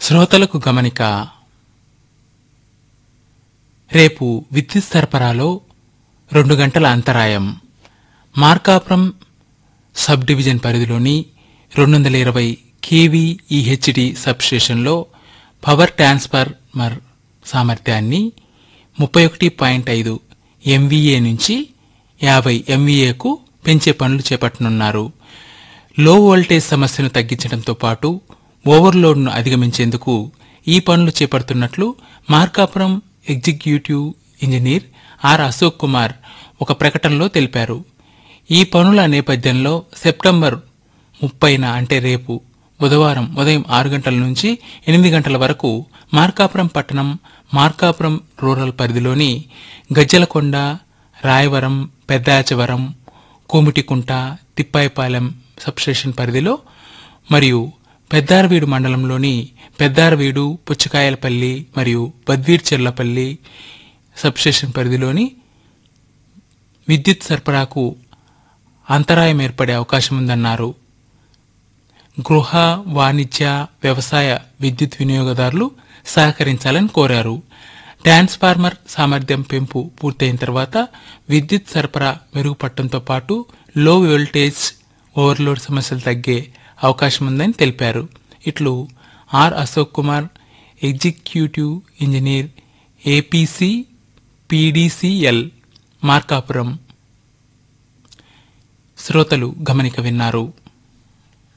శ్రోతలకు గమనిక రేపు విద్యుత్ సరఫరాలో రెండు గంటల అంతరాయం మార్కాపురం సబ్ డివిజన్ పరిధిలోని రెండు వందల ఇరవై కేవీ ఈహెచ్డి సబ్స్టేషన్లో పవర్ ట్రాన్స్ఫార్మర్ సామర్థ్యాన్ని ముప్పై ఒకటి పాయింట్ ఐదు ఎంవీఏ నుంచి యాభై ఎంవీఏకు పెంచే పనులు చేపట్టనున్నారు లో వోల్టేజ్ సమస్యను తగ్గించడంతో పాటు ఓవర్లోడ్ను అధిగమించేందుకు ఈ పనులు చేపడుతున్నట్లు Markapuram executive engineer R Ashok Kumar ఒక ప్రకటనలో తెలిపారు ఈ పనుల నేపథ్యంలో సెప్టెంబర్ ముప్పైన అంటే రేపు బుధవారం ఉదయం ఆరు గంటల నుంచి ఎనిమిది గంటల వరకు మార్కాపురం పట్టణం మార్కాపురం రూరల్ పరిధిలోని గజ్జలకొండ రాయవరం పెద్దాచవరం కోమిటికుంట తిప్పాయిపాలెం సబ్స్టేషన్ పరిధిలో మరియు పెద్దారవీడు మండలంలోని పెద్దారవీడు పుచ్చకాయలపల్లి మరియు బద్వీర్చెర్లపల్లి సబ్స్టేషన్ పరిధిలోని విద్యుత్ సరఫరాకు అంతరాయం ఏర్పడే అవకాశం ఉందన్నారు గృహ వాణిజ్య వ్యవసాయ విద్యుత్ వినియోగదారులు సహకరించాలని కోరారు ట్రాన్స్ఫార్మర్ సామర్థ్యం పెంపు పూర్తయిన తర్వాత విద్యుత్ సరఫరా మెరుగుపడటంతో పాటు లో వోల్టేజ్ ఓవర్లోడ్ సమస్యలు తగ్గే అవకాశం ఉందని తెలిపారు ఇట్లు R Ashok Kumar executive engineer APC PDCL Markapuram శ్రోతలు గమనిక విన్నారు